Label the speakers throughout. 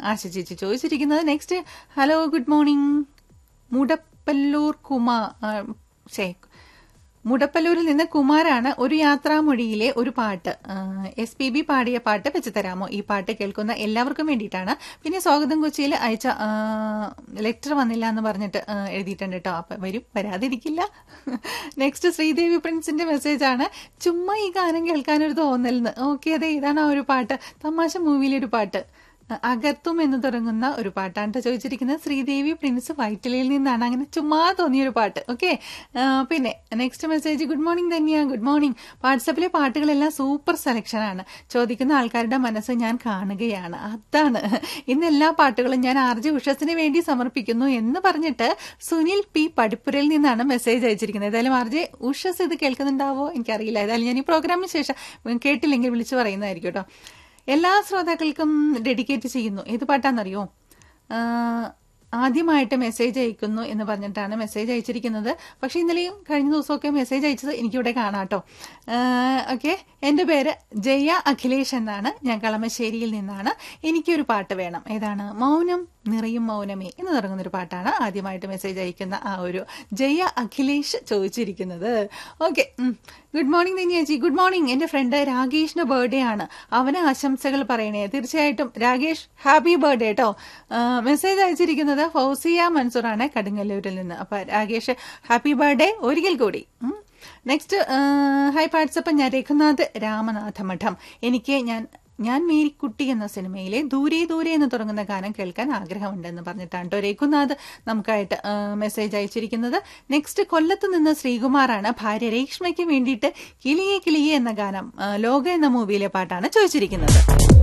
Speaker 1: ആശ ചേച്ചി ചോദിച്ചിരിക്കുന്നത് next hello good morning Mudappallur Kumar ശേ മുടപ്പല്ലൂരിൽ നിന്ന് കുമാരാണ് ഒരു യാത്രാമൊഴിയിലെ ഒരു പാട്ട് എസ് പി ബി പാടിയ പാട്ട് വെച്ച് തരാമോ ഈ പാട്ട് കേൾക്കുന്ന എല്ലാവർക്കും വേണ്ടിയിട്ടാണ് പിന്നെ സ്വാഗതം കൊച്ചിയിൽ അയച്ച ലെറ്റർ വന്നില്ല എന്ന് പറഞ്ഞിട്ട് ആ, എഴുതിയിട്ടുണ്ട് കേട്ടോ അപ്പൊ വരും വരാതിരിക്കില്ല നെക്സ്റ്റ് ശ്രീദേവി പ്രിൻസിന്റെ മെസ്സേജ് ആണ് ചുമ്മാ ഈ ഗാനം കേൾക്കാനൊരു തോന്നലെന്ന് ഓക്കെ അതെ ഇതാണ് ആ ഒരു പാട്ട് തമാശ മൂവിയിലെ ഒരു പാട്ട് അകത്തും എന്ന് തുടങ്ങുന്ന ഒരു പാട്ടാണ് ട്ടോ ചോദിച്ചിരിക്കുന്നത് ശ്രീദേവി പ്രിൻസ് വൈറ്റിലയിൽ നിന്നാണ് അങ്ങനെ ചുമ്മാ തോന്നിയ ഒരു പാട്ട് ഓക്കെ പിന്നെ നെക്സ്റ്റ് മെസ്സേജ് ഗുഡ് മോർണിംഗ് തന്നെയാണ് ഗുഡ് മോർണിംഗ് വാട്സപ്പിലെ പാട്ടുകളെല്ലാം സൂപ്പർ സെലക്ഷൻ ആണ് ചോദിക്കുന്ന ആൾക്കാരുടെ മനസ്സ് ഞാൻ കാണുകയാണ് അതാണ് ഇന്ന് എല്ലാ പാട്ടുകളും ഞാൻ ആർ ജെ ഉഷസിന് വേണ്ടി സമർപ്പിക്കുന്നു എന്ന് പറഞ്ഞിട്ട് സുനിൽ പി പടിപ്പുരയിൽ നിന്നാണ് മെസ്സേജ് അയച്ചിരിക്കുന്നത് ഏതായാലും ആർ ജെ ഉഷസ് ഇത് കേൾക്കുന്നുണ്ടാവോ എനിക്കറിയില്ല ഏതായാലും ഞാൻ ഈ പ്രോഗ്രാമിന് ശേഷം കേട്ടില്ലെങ്കിൽ വിളിച്ചു പറയുന്നതായിരിക്കും കേട്ടോ എല്ലാ ശ്രോതാക്കൾക്കും ഡെഡിക്കേറ്റ് ചെയ്യുന്നു ഏത് പാട്ടാണെന്നറിയോ ആ, ആദ്യമായിട്ട് മെസ്സേജ് അയക്കുന്നു എന്ന് പറഞ്ഞിട്ടാണ് മെസ്സേജ് അയച്ചിരിക്കുന്നത് പക്ഷെ ഇന്നലെയും കഴിഞ്ഞ ദിവസമൊക്കെ മെസ്സേജ് അയച്ചത് എനിക്കിവിടെ കാണാം കേട്ടോ ഓക്കെ എൻ്റെ പേര് ജയ അഖിലേഷ് എന്നാണ് ഞാൻ കളമശ്ശേരിയിൽ നിന്നാണ് എനിക്കൊരു പാട്ട് വേണം ഏതാണ് മൗനം നിറയും മൗനമേ എന്ന് തുടങ്ങുന്ന ഒരു പാട്ടാണ് ആദ്യമായിട്ട് മെസ്സേജ് അയക്കുന്ന ആ ഒരു ജയ അഖിലേഷ് ചോദിച്ചിരിക്കുന്നത് ഓക്കെ ഗുഡ് മോർണിംഗ് ദിനിയാജി ഗുഡ് മോർണിംഗ് എന്റെ ഫ്രണ്ട് രാകേഷിന്റെ ബർത്ത്ഡേ ആണ് അവന് ആശംസകൾ പറയണേ തീർച്ചയായിട്ടും രാകേഷ് ഹാപ്പി ബർത്ത്ഡേ കേട്ടോ മെസ്സേജ് അയച്ചിരിക്കുന്നത് ഫൗസിയ മൻസൂർ ആണ് കടുങ്ങല്ലൂരിൽ നിന്ന് അപ്പൊ രാകേഷ് ഹാപ്പി ബർത്ത്ഡേ ഒരിക്കൽ കൂടി നെക്സ്റ്റ് ഹൈ വാട്സപ്പ് ഞാൻ രഘുനാഥ് രാമനാഥമഠം എനിക്ക് ഞാൻ ഞാൻ മേരിക്കുട്ടി എന്ന സിനിമയിലെ ദൂരെ ദൂരെ എന്ന് തുടങ്ങുന്ന ഗാനം കേൾക്കാൻ ആഗ്രഹമുണ്ടെന്ന് പറഞ്ഞിട്ടാണ് കേട്ടോ രഘുനാഥ് നമുക്കായിട്ട് ആ, മെസ്സേജ് അയച്ചിരിക്കുന്നത് നെക്സ്റ്റ് കൊല്ലത്ത് നിന്ന് ശ്രീകുമാറാണ് ഭാര്യ രേഷ്മയ്ക്ക് വേണ്ടിയിട്ട് കിളിയെ കിളിയെ എന്ന ഗാനം ആ, ലോക എന്ന മൂവിയിലെ പാട്ടാണ് ചോദിച്ചിരിക്കുന്നത്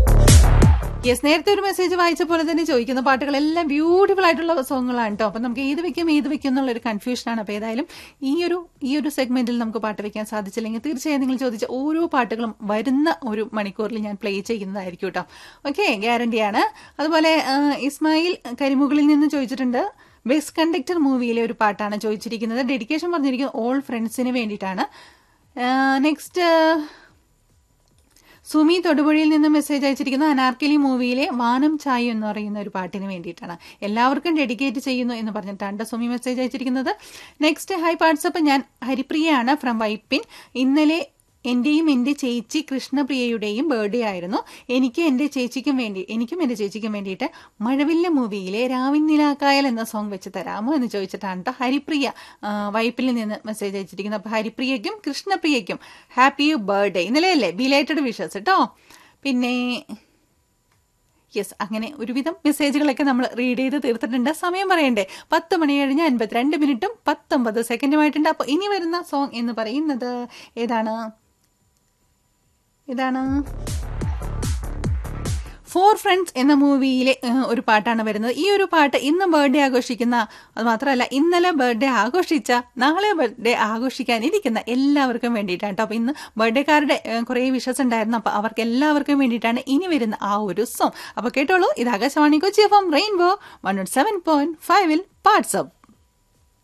Speaker 1: യെസ് നേരത്തെ ഒരു മെസ്സേജ് വായിച്ച പോലെ തന്നെ ചോദിക്കുന്ന പാട്ടുകളെല്ലാം ബ്യൂട്ടിഫുൾ ആയിട്ടുള്ള സോങ്ങുകളാണ് കേട്ടോ അപ്പം നമുക്ക് ഏത് വെക്കും ഏത് വെക്കും എന്നുള്ള ഒരു കൺഫ്യൂഷനാണ് അപ്പോൾ ഏതായാലും ഈ ഒരു ഈ ഒരു സെഗ്മെന്റിൽ നമുക്ക് പാട്ട് വെക്കാൻ സാധിച്ചില്ലെങ്കിൽ തീർച്ചയായും നിങ്ങൾ ചോദിച്ച ഓരോ പാട്ടുകളും വരുന്ന ഒരു മണിക്കൂറിൽ ഞാൻ പ്ലേ ചെയ്യുന്നതായിരിക്കും കേട്ടോ ഓക്കെ ഗ്യാരണ്ടിയാണ് അതുപോലെ ആ, ഇസ്മായിൽ കരിമുകളിൽ നിന്ന് ചോദിച്ചിട്ടുണ്ട് ബെസ്റ്റ് കണ്ടക്ടർ മൂവിയിലെ ഒരു പാട്ടാണ് ചോദിച്ചിരിക്കുന്നത് ഡെഡിക്കേഷൻ പറഞ്ഞിരിക്കുന്നത് ഓൾ ഫ്രണ്ട്സിന് വേണ്ടിയിട്ടാണ് നെക്സ്റ്റ് സുമി തൊടുപുഴയിൽ നിന്ന് മെസ്സേജ് അയച്ചിരിക്കുന്ന അനാർക്കലി മൂവിയിലെ വാനം ചായ എന്ന് പറയുന്ന ഒരു പാട്ടിന് വേണ്ടിയിട്ടാണ് എല്ലാവർക്കും ഡെഡിക്കേറ്റ് ചെയ്യുന്നു എന്ന് പറഞ്ഞിട്ടാണ് സുമി മെസ്സേജ് അയച്ചിരിക്കുന്നത് നെക്സ്റ്റ് ഹൈ വാട്സപ്പ് ഞാൻ ഹരിപ്രിയയാണ് ഫ്രം വൈപ്പിൻ ഇന്നലെ എന്റെയും എന്റെ ചേച്ചി കൃഷ്ണപ്രിയയുടെയും ബർത്ത്ഡേ ആയിരുന്നു എനിക്ക് എന്റെ ചേച്ചിക്കും വേണ്ടി എനിക്കും എന്റെ ചേച്ചിക്കും വേണ്ടിയിട്ട് മഴവില്ല മൂവിയിലെ രാവിൻ നിലാക്കായൽ എന്ന സോങ് വെച്ച് തരാമോ എന്ന് ചോദിച്ചിട്ടാണ് കേട്ടോ ഹരിപ്രിയ ആ, വൈപ്പിൽ നിന്ന് മെസ്സേജ് അയച്ചിരിക്കുന്നത് അപ്പൊ ഹരിപ്രിയയ്ക്കും കൃഷ്ണപ്രിയയ്ക്കും ഹാപ്പി ബർത്ത്ഡേ ഇന്നലെയല്ലേ ബിലേറ്റഡ് വിഷസ് കേട്ടോ പിന്നെ യെസ് അങ്ങനെ ഒരുവിധം മെസ്സേജുകളൊക്കെ നമ്മൾ റീഡ് ചെയ്ത് തീർത്തിട്ടുണ്ട് സമയം പറയണ്ടേ പത്ത് മണി കഴിഞ്ഞ് അൻപത്തിരണ്ട് മിനിറ്റും പത്തൊമ്പത് സെക്കൻഡുമായിട്ടുണ്ട് അപ്പോൾ ഇനി വരുന്ന സോങ് എന്ന് പറയുന്നത് ഏതാണ് ഏതാണ് ഫോർ ഫ്രണ്ട്സ് എന്ന മൂവിയിലെ ഏഹ്, ഒരു പാട്ടാണ് വരുന്നത് ഈ ഒരു പാട്ട് ഇന്ന് ബർത്ത്ഡേ ആഘോഷിക്കുന്ന അത് മാത്രമല്ല ഇന്നലെ ബർത്ത്ഡേ ആഘോഷിച്ച നാളെ ബർത്ത്ഡേ ആഘോഷിക്കാനിരിക്കുന്ന എല്ലാവർക്കും വേണ്ടിയിട്ടാണ് കേട്ടോ അപ്പൊ ഇന്ന് ബർത്ത്ഡേക്കാരുടെ കുറേ വിഷസ് ഉണ്ടായിരുന്നു അപ്പൊ അവർക്ക് എല്ലാവർക്കും വേണ്ടിയിട്ടാണ് ഇനി വരുന്ന ആ ഒരു സോങ് അപ്പൊ കേട്ടോളൂ ഇത് Akashvani Kochi F M Rainbow one nought seven point ഫൈവിൽ പാർട്സ്